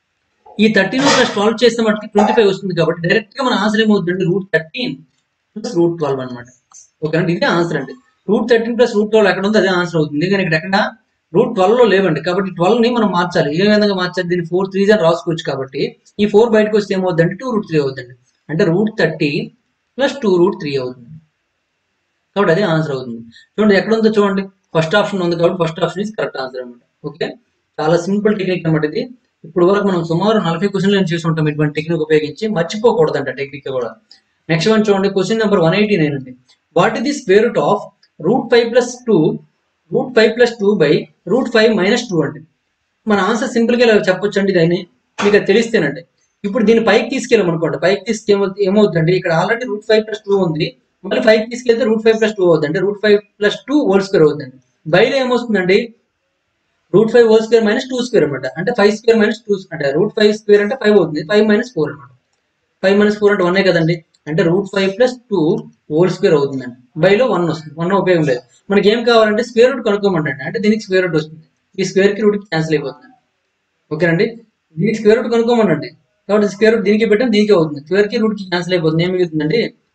ఈ థర్టీన్ ప్లస్ ట్వెల్వ్ చేస్తే మనకి ట్వంటీ ఫైవ్ వస్తుంది కాబట్టి డైరెక్ట్ గా మన ఆన్సర్ ఏమవుతుంది root thirteen plus root twelve అనమాట ఓకే అండి ఇదే ఆన్సర్ అండి root thirteen plus root twelve ఎక్కడ ఉందో అదే ఆన్సర్ అవుతుంది కానీ ఇక్కడ ఎక్కడ రూట్ ట్వెల్వ్ లో లేవండి కాబట్టి ట్వెల్వ్ ని మనం మార్చాలి ఏ విధంగా మార్చాలి దీన్ని ఫోర్ త్రీ అని రాసుకోవచ్చు కాబట్టి ఈ ఫోర్ బయటకు వస్తే ఏమవుతుందంటే టూ రూట్ త్రీ అవుతుంది అంటే root thirty plus two root three అవుతుంది కాబట్టి అదే ఆన్సర్ అవుతుంది చూడండి ఎక్కడ ఉందో చూడండి ఫస్ట్ ఆప్షన్ ఉంది కాబట్టి first option is correct answer అనమాట ఓకే చాలా సింపుల్ టెక్నిక్ అనమాట ఇది ఇప్పుడు వరకు మనం సుమారు నలభై క్వశ్చన్లు నేను చేసి ఉంటాం ఇటువంటి టెక్నిక్ ఉపయోగించి మర్చిపోకూడదంట టెక్నిక్ కూడా నెక్స్ట్ వన్ చూడండి question number one eighty nine అండి what is the square root of root five plus two root five plus two by root five minus two అండి మన ఆన్సర్ సింపుల్ గా ఇలా చెప్పొచ్చు అండి దాన్ని మీకు అది తెలిస్తేనండి ఇప్పుడు దీన్ని పైకి తీసుకెళ్ళాం అనుకోండి పైకి తీసుకెళ్ళి ఏమవుతుందండి ఇక్కడ already root five plus two ఉంది మళ్ళీ ఫైవ్ తీసుకెళ్తే రూట్ ఫైవ్ ప్లస్ టూ అవుతుంది root five plus two whole square అవుతుంది బయలు ఏమొస్తుందండి root five whole square minus two square అనమాట అంటే ఫైవ్ స్క్వేర్ మైనస్ టూ అంటే రూట్ ఫైవ్ స్క్వేర్ అంటే ఫైవ్ అవుతుంది ఫైవ్ మైనస్ ఫోర్ అనమాట ఫైవ్ మైనస్ ఫోర్ అంటే వన్ కదండి అంటే root five plus two whole square అవుతుందండి బైలో వన్ వస్తుంది వన్ ఉపయోగం లేదు మనకి ఏం కావాలంటే స్క్వేర్ రూట్ కనుక్కోమంటండి అంటే దీనికి స్క్వేర్ రూట్ వస్తుంది ఈ స్క్వేర్ కి రూట్ క్యాన్సిల్ అయిపోతుంది ఓకేనండి దీనికి స్క్వేర్ రూట్ కనుక్కోమనండి కాబట్టి స్క్వేర్ రూట్ దీనికి పెట్టాం దీనికి అవుతుంది స్క్వేర్ కి రూట్ కి క్యాన్సిల్ అయిపోతుంది ఏమి అవుతుందండి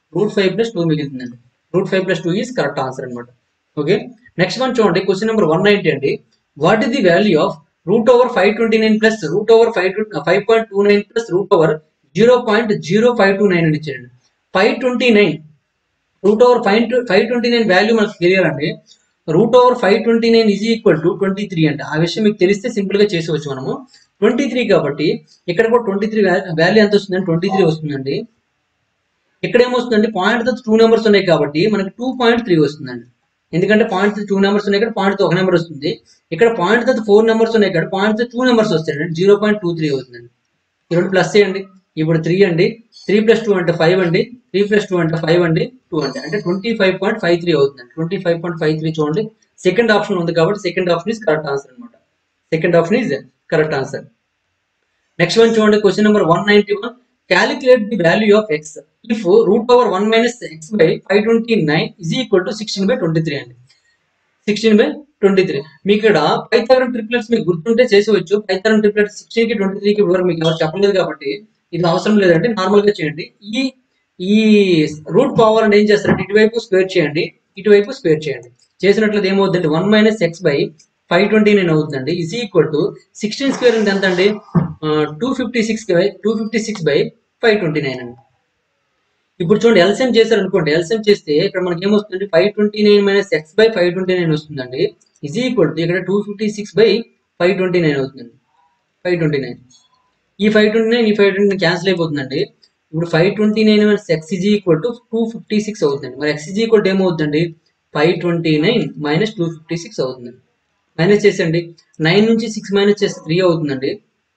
రూట్ ఫైవ్ ప్లస్ టూ మిగులుతుందండి root five plus two is correct answer అనమాట ఓకే నెక్స్ట్ వన్ చూడండి క్వశ్చన్ నెంబర్ వన్ నైన్టీ అండి what is the value of root over five twenty nine plus root over five five point two nine plus root over zero point zero five two nine అని ఇచ్చారండి five twenty nine root over five five twenty nine value మనకు తెలియాలండి root over five twenty nine is equal to twenty three అంటే ఆ విషయం మీకు తెలిస్తే సింపుల్ గా చేసేవచ్చు మనము ట్వంటీ త్రీ కాబట్టి ఇక్కడ కూడా ట్వంటీ త్రీ వాల్యూ ఎంత వస్తుందండి ట్వంటీ త్రీ వస్తుందండి ఇక్కడ ఏమొస్తుందండి పాయింట్ తో టూ నెంబర్స్ ఉన్నాయి కాబట్టి మనకి టూ పాయింట్ త్రీ వస్తుందండి ఎందుకంటే పాయింట్ టూ నెంబర్స్ ఉన్నాయి ఇక్కడ పాయింట్ ఒక నెంబర్ వస్తుంది ఇక్కడ పాయింట్ తో ఫోర్ నెంబర్స్ ఉన్నాయి ఇక్కడ పాయింట్ తో టూ నెంబర్స్ వస్తాయి జీరో పాయింట్ టూ త్రీ అవుతుందండి ఈ రెండు ప్లస్ చేయండి ఇప్పుడు త్రీ అండి త్రీ ప్లస్ టూ అంటే ఫైవ్ అండి త్రీ ప్లస్ టూ అంటే ఫైవ్ అండి టూ అంటే అంటే twenty five point five three అవుతుంది twenty five point five three చూడండి సెకండ్ ఆప్షన్ ఉంది కాబట్టి second option is correct answer అనమాట second option is correct answer next one చూడండి question number one ninety one calculate the value of x if root over one minus x by five twenty nine is equal to sixteen by twenty three అండి సిక్స్టీన్ బై ట్వంటీ త్రీ మీకు ఇక్కడ పైథాగరన్ ట్రిప్లెట్స్ మీకు గుర్తుంటే చేసేవచ్చు పైథాగరన్ ట్రిప్లెట్స్ సిక్స్టీన్ కి ట్వంటీ త్రీకి వరకు మీకు ఎవరు చెప్పలేదు కాబట్టి ఇది అవసరం లేదంటే నార్మల్ గా చేయండి ఈ ఈ రూట్ పోవాలంటే ఏం చేస్తారంటే ఇటువైపు స్క్వేర్ చేయండి ఇటువైపు స్క్వేర్ చేయండి చేసినట్లయితే ఏమవుతుందంటే one minus x by five twenty nine అవుతుందండి is equal to sixteen square అంటే ఎంత అండి two fifty six by two fifty six by five twenty nine అండి ఇప్పుడు చూడండి ఎల్సిఎం చేశారు అనుకోండి ఎల్సిఎం చేస్తే ఇక్కడ మనకి ఏమొస్తుంది five twenty nine minus x by five twenty nine వస్తుందండి ఈజ్ ఈక్వల్ టు ఇక్కడ two fifty six by five twenty nine అవుతుందండి ఫైవ్ ట్వంటీ నైన్ ఈ ఫైవ్ ట్వంటీ నైన్ ఈ ఫైవ్ ట్వంటీ నైన్ క్యాన్సిల్ అయిపోతుందండి ఇప్పుడు five twenty nine minus x is equal to two fifty six అవుతుందండి మరి ఎక్స్ ఈజ్ ఈక్వల్ టు ఏమవుతుందండి five twenty nine minus two fifty six అవుతుందండి మైనస్ చేసండి నైన్ నుంచి సిక్స్ మైనస్ చేస్తే త్రీ అవుతుందండి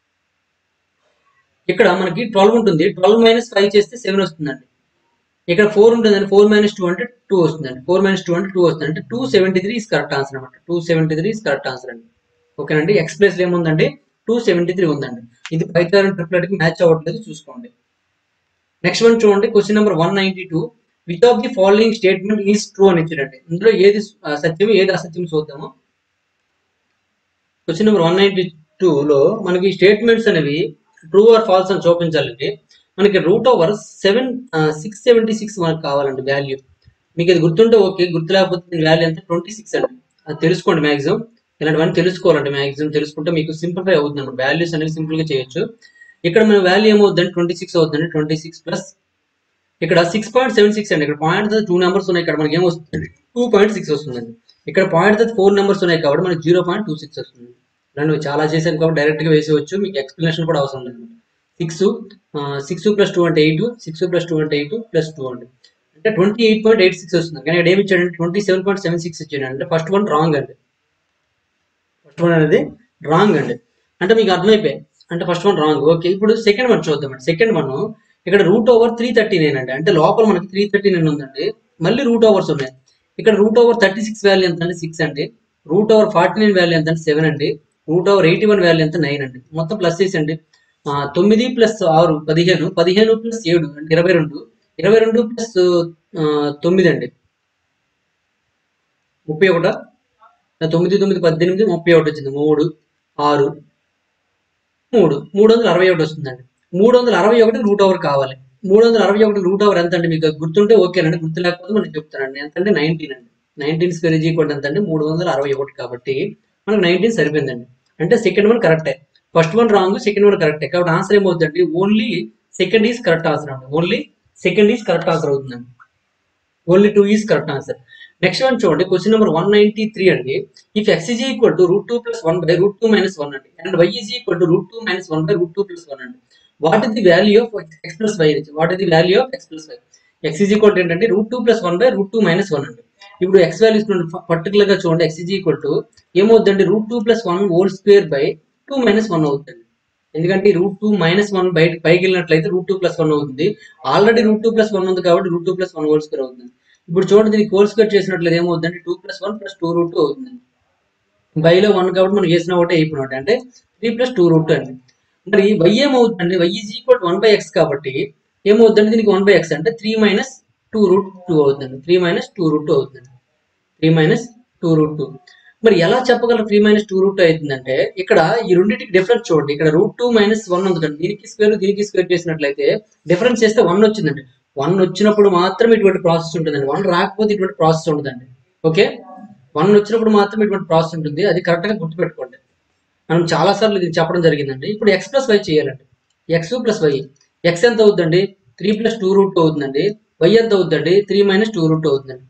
ఇక్కడ మనకి ట్వెల్వ్ ఉంటుంది ట్వెల్వ్ మైనస్ ఫైవ్ చేస్తే సెవెన్ వస్తుందండి ఇక్కడ ఫోర్ ఉంటుందండి ఫోర్ మైనస్ టూ అంటే టూ వస్తుందండి ఫోర్ మైనస్ టూ అంటే టూ వస్తుంది అంటే two seventy three is correct answer అనమాట two seventy three is correct answer అండి ఓకేనండి ఎక్స్ ప్లేస్ ఏముందండి టూ సెవెంటీ త్రీ ఉందండి ఇది పైథాగరన్ ట్రిప్లెట్ కి మ్యాచ్ అవ్వట్లేదు చూసుకోండి నెక్స్ట్ వన్ చూడండి question number one ninety two with of the following statement is true అని ఇచ్చారండి ఇందులో ఏది ఆ, సత్యం ఏది అసత్యం చూద్దాము క్వశ్చన్ నెంబర్ వన్ నైన్టీ లో మనకి స్టేట్మెంట్స్ అనేవి ట్రూ ఆర్ ఫాల్స్ అని చూపించాలండి మనకి root over seven six seventy six మనకు కావాలండి వాల్యూ మీకు అది గుర్తుంటే ఓకే గుర్తు లేకపోతే దీని వాల్యూ ఎంత ట్వంటీ సిక్స్ అండి అది తెలుసుకోండి మ్యాక్సిమం ఇలాంటివన్నీ తెలుసుకోవాలండి మ్యాక్సిమం తెలుసుకుంటే మీకు సింప్లిఫై అవుతుంది అనమాట వాల్యూస్ అనేవి సింపుల్ గా చేయొచ్చు ఇక్కడ మన వాల్యూ ఏమవుతుందండి ట్వంటీ సిక్స్ అవుతుందండి ట్వంటీ సిక్స్ ప్లస్ ఇక్కడ సిక్స్ పాయింట్ సెవెన్ సిక్స్ అండి ఇక్కడ పాయింట్ టూ నెంబర్స్ ఉన్నాయి ఇక్కడ మనకి ఏమొస్తుంది టూ పాయింట్ సిక్స్ వస్తుందండి ఇక్కడ పాయింట్ ఫోర్ నెంబర్స్ ఉన్నాయి కాబట్టి మనకి జీరో పాయింట్ టూ సిక్స్ వస్తుంది రెండు చాలా చేసాం కాబట్టి డైరెక్ట్ గా వేసేవచ్చు మీకు ఎక్స్ప్లెనేషన్ కూడా అవసరం లేదు సిక్స్ సిక్స్ ప్లస్ టూ అంటే ఎయిట్ సిక్స్ ప్లస్ టూ అంటే ఎయిట్ ప్లస్ టూ అంటే అంటే twenty eight point eight six వస్తుంది కానీ ఇక్కడ ఏమి ఇచ్చాడంటే twenty seven point seven six ఇచ్చాడు అంటే ఫస్ట్ వన్ రాంగ్ అండి ఫస్ట్ వన్ అనేది రాంగ్ అండి అంటే మీకు అర్థమైపోయాయి అంటే ఫస్ట్ వన్ రాంగ్ ఓకే ఇప్పుడు సెకండ్ వన్ చూద్దామండి సెకండ్ వన్ ఇక్కడ root over three thirty nine అండి అంటే లోపల మనకి త్రీ థర్టీ నైన్ ఉందండి మళ్ళీ రూట్ ఓవర్స్ ఉన్నాయి ఇక్కడ root over thirty six value ఎంత అండి సిక్స్ అండి root over forty nine value ఎంత అంటే సెవెన్ అండి root over eighty one value ఎంత నైన్ అండి మొత్తం ప్లస్ చేసండి ఆ, తొమ్మిది ప్లస్ ఆరు పదిహేను పదిహేను ప్లస్ ఏడు అంటే ఇరవై రెండు ఇరవై రెండు ప్లస్ తొమ్మిది అండి ముప్పై ఒకట తొమ్మిది తొమ్మిది పద్దెనిమిది ముప్పై ఒకటి వచ్చింది మూడు ఆరు మూడు మూడు వందల అరవై ఒకటి వస్తుందండి మూడు వందల అరవై ఒకటి రూట్ ఓవర్ కావాలి మూడు వందల అరవై ఒకటి రూట్ ఓవర్ ఎంత అండి మీకు గుర్తుంటే ఓకేనండి గుర్తు లేకపోతే మనకి చెప్తానండి ఎంత అంటే నైన్టీన్ అండి నైన్టీన్ స్క్వేర్ ఈజ్ ఈక్వల్ ఎంత అంటే మూడు వందల అరవై ఒకటి కాబట్టి మనకు నైన్టీన్ సరిపోయిందండి అంటే సెకండ్ వన్ కరెక్టే first one wrong second one కరెక్టే కాబట్టి ఆన్సర్ ఏమవుతుందండి only second is correct answer అండి only second is correct answer అవుతుందండి only two is correct answer next one చూడండి question number one ninety three అండి if x is equal to root two plus one by root two minus one అండి and y is equal to root two minus one by root two plus one అండి what is the value of x plus y what is the value of x plus y x is equal to ఏంటంటే root two plus one by root two minus one అండి ఇప్పుడు ఎక్స్ వాల్యూస్ పర్టికులర్ గా చూడండి ఎక్స్ ఈజ్ ఈక్వల్ టు ఏమవుతుందండి root two plus one whole square by two minus one అవుతుంది ఎందుకంటే రూట్ టూ మైనస్ వన్ బయట పైకి వెళ్ళినట్లయితే రూట్ టూ ప్లస్ వన్ అవుతుంది already route two plus one ఉంది కాబట్టి root two plus one whole square అవుతుంది ఇప్పుడు చూడండి దీనికి హోల్ స్క్వేర్ చేసినట్లయితే ఏమవుతుందంటే two plus one plus two root two అవుతుంది బైలో వన్ కాబట్టి మనం వేసిన ఒకటే అయిపోయినట్టు అంటే త్రీ ప్లస్ టూ రూట్ అండి మరి వై ఏమవుతుందండి y is equal one by x కాబట్టి ఏమవుతుందండి దీనికి వన్ బై ఎక్స్ అంటే three minus two root two అవుతుంది three minus two root two అవుతుంది three minus two root two మరి ఎలా చెప్పగలరు త్రీ మైనస్ టూ రూట్ అవుతుందంటే ఇక్కడ ఈ రెండింటికి డిఫరెన్స్ చూడండి ఇక్కడ రూట్ టూ మైనస్ వన్ ఉందండి దీనికి స్క్వేర్ దీనికి స్క్వేర్ చేసినట్లయితే డిఫరెన్స్ చేస్తే వన్ వచ్చిందండి వన్ వచ్చినప్పుడు మాత్రం ఇటువంటి ప్రాసెస్ ఉంటుందండి వన్ రాకపోతే ఇటువంటి ప్రాసెస్ ఉండదండి ఓకే వన్ వచ్చినప్పుడు మాత్రం ఇటువంటి ప్రాసెస్ ఉంటుంది అది కరెక్ట్గా గుర్తుపెట్టుకోండి మనం చాలా సార్లు ఇది చెప్పడం జరిగిందండి ఇప్పుడు ఎక్స్ ప్లస్ వై చేయాలండి ఎక్స్ ప్లస్ వై ఎక్స్ ఎంత అవుతుందండి త్రీ ప్లస్ టూ రూట్ అవుతుందండి వై ఎంత అవుతుందండి త్రీ మైనస్ టూ రూట్ అవుతుందండి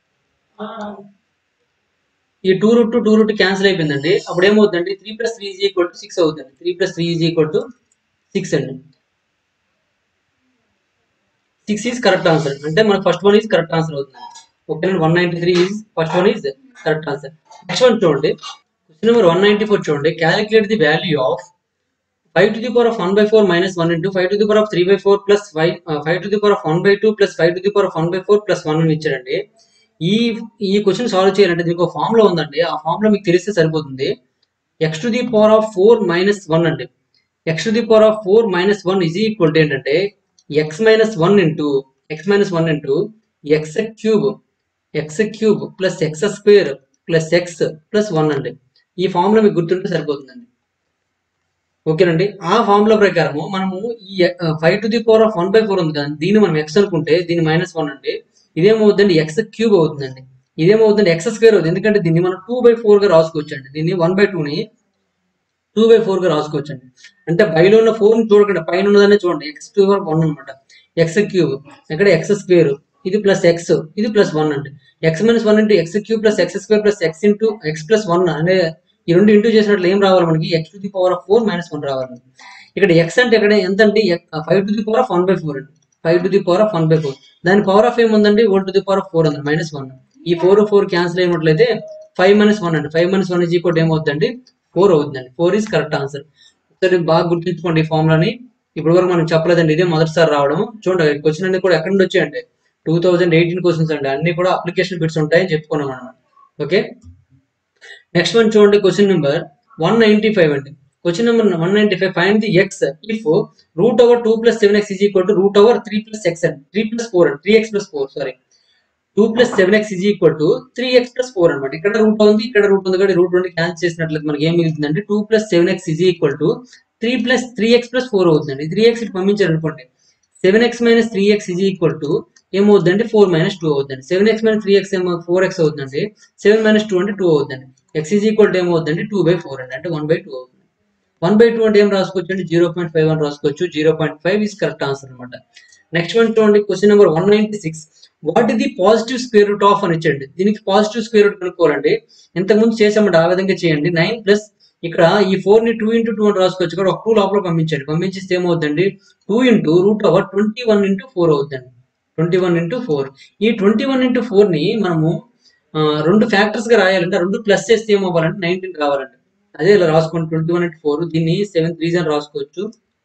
ఈ two root two root cancel అయిపోయిందండి అప్పుడు ఏమవుతుందండి three plus three is equal to six అవుతుంది three plus three is equal to six అండి సిక్స్ ఈజ్ కరెక్ట్ ఆన్సర్ అంటే మన first one is correct answer అవుతుంది okay one ninety three is first one is correct answer next one చూడండి question number one ninety four చూడండి calculate the value of five to the power of one by four minus one into five to the power of three by four plus five five to the power of one by two plus five to the power of one by four plus one అని ఇచ్చారండి ఈ ఈ క్వశ్చన్ సాల్వ్ చేయాలంటే దీనికి ఒక ఫార్ములా ఉందండి ఆ ఫార్ములా మీకు తెలిస్తే సరిపోతుంది x to the power of four minus one అండి x to the power of four minus one is equal to ఏంటంటే x minus one into x minus one into x cube x cube plus x square plus x plus one అండి ఈ ఫార్ములా మీకు గుర్తుంటే సరిపోతుందండి ఓకేనండి ఆ ఫార్ములా ప్రకారము మనము ఈ five to the power of one by four ఉంది కదా దీన్ని మనం ఎక్స్ అనుకుంటే దీన్ని మైనస్ వన్ అండి ఇదేమవుతుందండి ఎక్స్ క్యూబ్ అవుతుందండి ఇదేమవుతుంది ఎక్స్ స్క్వేర్ అవుతుంది ఎందుకంటే దీన్ని మనం టూ బై ఫోర్ గా రాసుకోవచ్చు అండి దీన్ని వన్ బై టూని టూ బై ఫోర్ గా రాసుకోవచ్చు అండి అంటే బయలో ఉన్న ఫోర్ చూడకండి పైన ఉన్నదాన్ని చూడండి ఎక్స్ టూ వన్ అనమాట ఎక్స్ క్యూబ్ ఇక్కడ ఎక్స్ స్క్వేర్ ఇది ప్లస్ ఎక్స్ ఇది ప్లస్ వన్ అండి x minus one into x cube plus x square plus x into x plus one అంటే ఈ రెండు ఇంటూ చేసినట్లు ఏం రావాలి మనకి x to the power of four minus one రావాలి ఇక్కడ ఎక్స్ అంటే ఇక్కడ ఎంత అంటే five to the power of one by four అండి five to the power of one by four దాని పవర్ ఆఫ్ ఏముందండి one to the power of four ఉంది మైనస్ వన్ ఈ ఫోర్ ఫోర్ క్యాన్సిల్ అయినట్లయితే ఫైవ్ మైనస్ వన్ అండి five minus one is equal ఏమవుతుందండి ఫోర్ అవుతుందండి ఫోర్ ఈజ్ కరెక్ట్ ఆన్సర్ ఒకసారి బాగా గుర్తుంచుకోండి ఈ ఫార్ములాని ఇప్పుడు వరకు మనం చెప్పలేదండి ఇదే మొదటిసారి రావడం చూడండి క్వశ్చన్ అన్ని కూడా ఎక్కడి నుండి వచ్చాయండి టూ థౌజండ్ ఎయిటీన్ క్వశ్చన్స్ అండి అన్ని కూడా అప్లికేషన్ బిట్స్ ఉంటాయని చెప్పుకున్నాం మనం ఓకే నెక్స్ట్ వన్ చూడండి question number one ninety five అండి question number one ninety five find the x if root over two plus seven x is equal to root over three plus x అండి త్రీ ప్లస్ ఫోర్ అండి three x plus four sorry two plus seven x is equal to three x plus four అనమాట ఇక్కడ రూట్ ఉంది ఇక్కడ రూట్ ఉంది కాబట్టి రూట్ నుండి క్యాన్సిల్ చేసినట్లయితే మనకి ఏం మిగులుతుందంటే two plus seven x is equal to three plus three x plus four అవుతుందండి త్రీ ఎక్స్ పంపించారు అనుకోండి seven x minus three x is equal to ఏమవుతుందంటే ఫోర్ మైనస్ టూ అవుతుందండి seven x minus three x ఏమో ఫోర్ ఎక్స్ అవుతుందండి సెవెన్ మైనస్ టూ అంటే టూ అవుతుందండి ఎక్స్ ఈజ్ ఈక్వల్ టు ఏమవుతుందండి టూ బై ఫోర్ అండి అంటే వన్ బై టూ అవుతుంది వన్ బై టూ అంటే ఏం రాసుకోవచ్చు అంటే జీరో పాయింట్ ఫైవ్ వన్ రాసుకోవచ్చు zero point five is correct answer అనమాట నెక్స్ట్ వన్ చూడండి question number one ninety six what ఇది పాజిటివ్ స్క్వేర్ రూట్ ఆఫ్ అని ఇచ్చండి దీనికి పాజిటివ్ స్క్వేర్ రూట్ కనుక్కోవాలండి ఇంతకుముందు చేసామంటే ఆ విధంగా చేయండి నైన్ ప్లస్ ఇక్కడ ఈ ఫోర్ ని టూ ఇంటూ టూ అని రాసుకోవచ్చు ఇక్కడ ఒక టూ లోపల పంపించండి పంపించిస్తే ఏమవుతుందండి two into root over twenty one into four అవుతుందండి ట్వంటీ వన్ ఇంటూ ఫోర్ ఈ ట్వంటీ వన్ ఇంటూ ఫోర్ ని మనము ఆ, రెండు ఫ్యాక్టర్స్ గా రాయాలంటే రెండు ప్లస్ చేస్తే ఏమవ్వాలంటే నైన్టీన్ రావాలండి అదే ఇలా రాసుకోండి ట్వంటీ వన్ ఇంటూ ఫోర్ దీన్ని సెవెన్ రీజన్ రాసుకోవచ్చు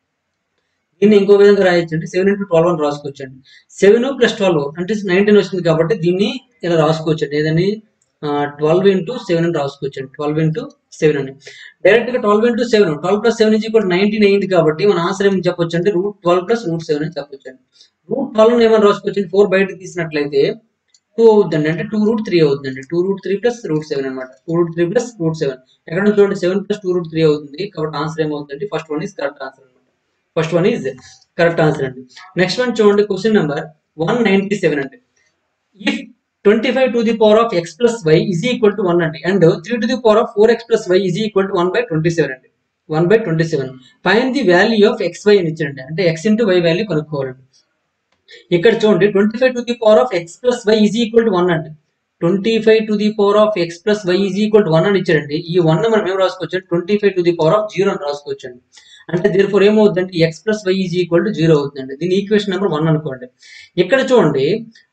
దీన్ని ఇంకో విధంగా రాయొచ్చు అంటే సెవెన్ ఇంటూ ట్వెల్వ్ అని రాసుకోవచ్చు అండి సెవెన్ ప్లస్ ట్వెల్వ్ అంటే నైన్టీన్ వస్తుంది కాబట్టి దీన్ని ఇలా రాసుకోవచ్చు అండి ఏదని ట్వెల్వ్ ఇంటూ సెవెన్ అని రాసుకోవచ్చు అండి ట్వెల్వ్ ఇంటూ సెవెన్ అని డైరెక్ట్ గా twelve into seven twelve plus seven is కూడా నైన్టీన్ అయింది కాబట్టి మన ఆన్సర్ ఏమని చెప్పొచ్చు అంటే root twelve plus root seven అని చెప్పొచ్చు అండి రూట్ ట్వెల్వ్ ఏమని రాసుకోవచ్చు ఫోర్ బయటకు తీసినట్లయితే టూ అవుతుందండి అంటే టూ రూట్ త్రీ అవుతుందండి two root three plus root seven అనమాట two root three plus root seven ఎక్కడ చూడండి seven plus two root three అవుతుంది కాబట్టి ఆన్సర్ ఏమవుతుంది first one is correct answer అనమాట first one is correct answer అండి నెక్స్ట్ వన్ చూడండి question number one ninety seven అండి if twenty five to the power of x plus y is equal to one అండి and three to the power of four x plus y is equal to one by twenty seven అండి one by twenty seven find the value of x y అని ఇచ్చారండి అంటే ఎక్స్ ఇంటూ వై వాల్యూ కనుక్కోవాలండి ఇక్కడ చూడండి twenty five to the power of x plus y is equal to one అండి twenty five to the power of x plus y is equal to one అని ఇచ్చారండి ఈ వన్ మనం ఏం రాసుకోవచ్చు twenty five to the power of zero అని రాసుకోవచ్చు అండి అంటే దీని ఫోర్ ఏమవుతుందంటే x plus y is equal to zero అవుతుందండి దీని ఈక్వేషన్ నెంబర్ వన్ అనుకోండి ఇక్కడ చూడండి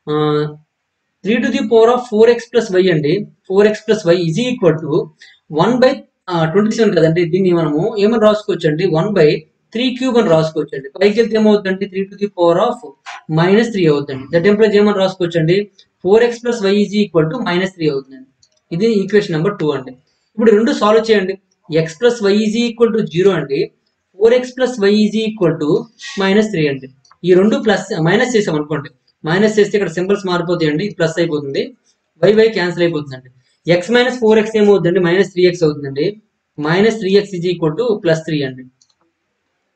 three to the power of four x plus y అండి four x plus y is equal to one by twenty seven కదండి దీన్ని మనము ఏమని రాసుకోవచ్చు అండి వన్ బై త్రీ క్యూబ్ అని రాసుకోవచ్చు అండి పైకి వెళ్తే ఏమవుతుందండి three to the power of minus three అవుతుంది దట్ టెంపరేచర్ ఏమని రాసుకోవచ్చు అండి four x plus y is equal to minus three అవుతుందండి ఇది ఈక్వేషన్ నెంబర్ టూ అండి ఇప్పుడు రెండు సాల్వ్ చేయండి x plus y is equal to zero అండి four x plus y is equal to minus three అండి ఈ రెండు ప్లస్ మైనస్ చేసాం అనుకోండి మైనస్ చేస్తే ఇక్కడ సింబల్స్ మారిపోతాయండి ఇది ప్లస్ అయిపోతుంది వై వై క్యాన్సిల్ అయిపోతుందండి ఎక్స్ మైనస్ ఫోర్ ఎక్స్ ఏమవుతుందండి మైనస్ త్రీ ఎక్స్ అవుతుందండి minus three x is equal to plus three అండి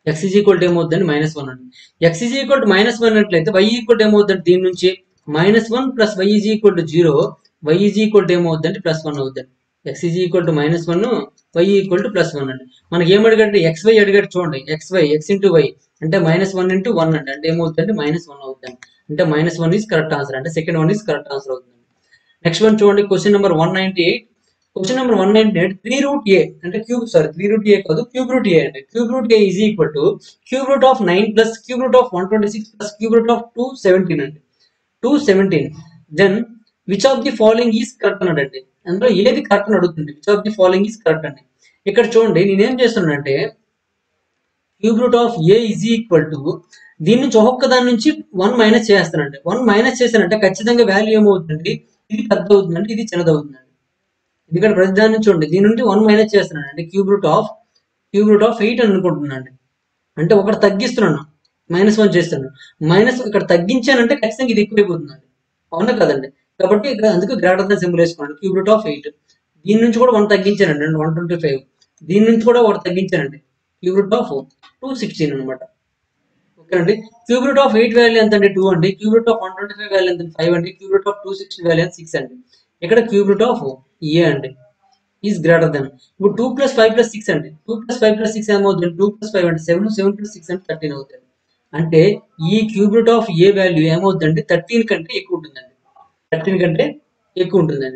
ఎక్స్ ఈజ్ ఈక్వల్ టు ఏమవుతుందండి మైనస్ వన్ అండి x is equal to minus one అట్లయితే వై ఈక్వల్ టు ఏమవుతుందండి దీని నుంచి minus one plus y is equal to zero y is equal to ఏమవుతుందండి ప్లస్ వన్ అవుతుంది x is equal to minus one why equal to plus one అండి మనకి ఏం అడిగంటే ఎక్స్ వై అడిగాడు చూడండి x y x into y అంటే మైనస్ వన్ ఇంటూ వన్ అండి అంటే ఏమవుతుందంటే మైనస్ వన్ అవుతుంది అంటే minus one is correct answer అంటే second one is correct answer అవుతుంది నెక్స్ట్ వన్ చూడండి question number one ninety eight question number one ninety eight three root a అంటే cube sorry three root a కాదు క్యూబ్ రూట్ ఏ అంటే cube root A is equal to cube root of nine plus cube root of one twenty six plus cube root of two seventeen అండి two seventeen then which of the following is correct అన్నాడు అండి అందులో ఏది కరెక్ట్ అని అడుగుతుంది which of the following is correct అండి ఇక్కడ చూడండి నేనేం చేస్తున్నానంటే cube root of a is equal to దీని నుంచి ఒక్కొక్క దాని నుంచి వన్ మైనస్ చేస్తానండి వన్ మైనస్ చేశానంటే ఖచ్చితంగా వాల్యూ ఏమవుతుందండి ఇది పెద్ద అవుతుందండి ఇది చిన్నదవుతుందండి ఎందుకంటే ప్రతి దాని నుంచి చూడండి దీని నుండి వన్ మైనస్ చేస్తున్నాను అంటే cube root of cube root of eight అని అనుకుంటున్నాను అంటే ఒకటి తగ్గిస్తున్నాను మైనస్ వన్ చేస్తున్నాను మైనస్ ఇక్కడ తగ్గించానంటే ఖచ్చితంగా ఇది ఎక్కువైపోతుందండి అవునా కదండి కాబట్టి ఇక్కడ అందుకు గ్రేటర్ దాన్ సింబల్ వేసుకోండి క్యూబ్ రూట్ ఆఫ్ ఎయిట్ దీని నుంచి కూడా వన్ తగ్గించానండి వన్ ట్వంటీ ఫైవ్ దీని నుంచి కూడా ఒకటి తగ్గించానండి cube root of two sixteen అనమాట ఓకేనండి cube root of eight value ఎంత అండి టూ అండి cube root of one twenty five value ఎంత ఫైవ్ అండి cube root of two sixty value ఎంత సిక్స్ అండి ఇక్కడ క్యూబ్ రూట్ ఆఫ్ ఏ అండి ఈజ్ గ్రేటర్ దెన్ ఇప్పుడు two plus five plus six అండి two plus five plus six ఏమవుతుంది టూ ప్లస్ ఫైవ్ అంటే సెవెన్ సెవెన్ ప్లస్ సిక్స్ అంటే థర్టీన్ అవుతుంది అంటే ఈ cube root of a value ఏమవుతుందంటే థర్టీన్ కంటే ఎక్కువ ఉంటుందండి థర్టీన్ కంటే ఎక్కువ ఉంటుందండి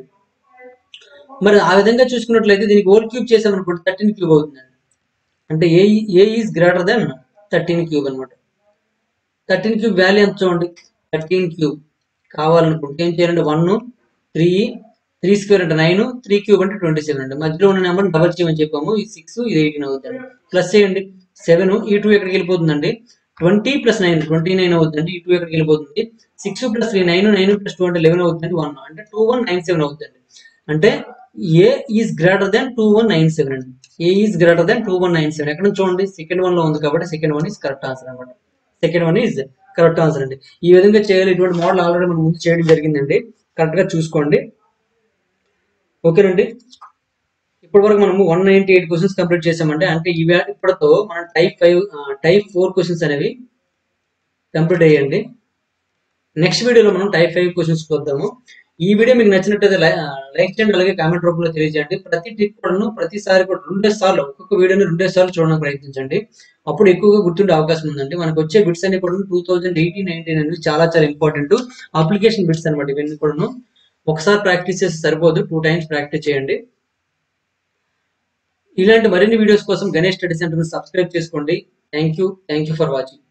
మరి ఆ విధంగా చూసుకున్నట్లయితే దీనికి ఓల్ క్యూబ్ చేసామనుకోండి థర్టీన్ క్యూబ్ అవుతుందండి అంటే a a is greater than thirteen cube అనమాట థర్టీన్ క్యూబ్ వాల్యూ ఎంత చూడండి థర్టీన్ క్యూబ్ కావాలనుకుంటే ఏం చేయాలంటే వన్ త్రీ త్రీ స్క్వేర్ అంటే నైన్ త్రీ క్యూబ్ అంటే ట్వంటీ సెవెన్ అండి మధ్యలో ఉన్న నెంబర్ డబల్ చేయమని చెప్పాము ఇది సిక్స్ ఇది ఎయిటీన్ అవుతుంది ప్లస్ చేయండి సెవెన్ ఈ టూ ఎక్కడికి వెళ్ళిపోతుందండి twenty plus nine twenty nine అవుతుందండి ఈ టూ ఎక్కడికి వెళ్ళిపోతుంది six plus three nine nine plus two అంటే లెవెన్ అవుతుంది వన్ అంటే టూ వన్ నైన్ సెవెన్ అవుతుంది అంటే a is greater than two one nine seven అండి a is greater than two one nine seven ఎక్కడ నుంచి చూడండి సెకండ్ వన్ లో ఉంది కాబట్టి second one is correct answer అనమాట second one is correct answer అండి ఈ విధంగా చేయాలి ఇటువంటి మోడల్ ఆల్రెడీ మనం ముందు చేయడం జరిగిందండి కరెక్ట్ గా చూసుకోండి ఓకేనండి ఇప్పటి వరకు మనము one ninety eight questions complete చేసామంటే అంటే ఇవి ఇప్పటితో మనం type five type four questions అనేవి కంప్లీట్ అయ్యండి నెక్స్ట్ వీడియోలో మనం టైప్ ఫైవ్ క్వశ్చన్స్ చూద్దాము ఈ వీడియో మీకు నచ్చినట్టయితే లైక్ చేయండి అలాగే కామెంట్ రూపంలో తెలియజేయండి ప్రతి టిప్ కూడా ప్రతిసారి కూడా రెండే సార్లు ఒక్కొక్క వీడియోని రెండే సార్లు చూడడానికి ప్రయత్నించండి అప్పుడు ఎక్కువగా గుర్తుండే అవకాశం ఉందండి మనకు వచ్చే బిట్స్ అన్ని కూడా టూ థౌజండ్ ఎయిటీన్ నైన్టీన్ అనేది చాలా చాలా ఇంపార్టెంట్ అప్లికేషన్ బిట్స్ అనమాట ఇవన్నీ కూడాను ఒకసారి ప్రాక్టీస్ చేస్తే సరిపోదు టూ టైమ్స్ ప్రాక్టీస్ చేయండి ఇలాంటి మరిన్ని వీడియోస్ కోసం గణేష్ స్టడీ సెంటర్ సబ్స్క్రైబ్ చేసుకోండి thank you thank you for watching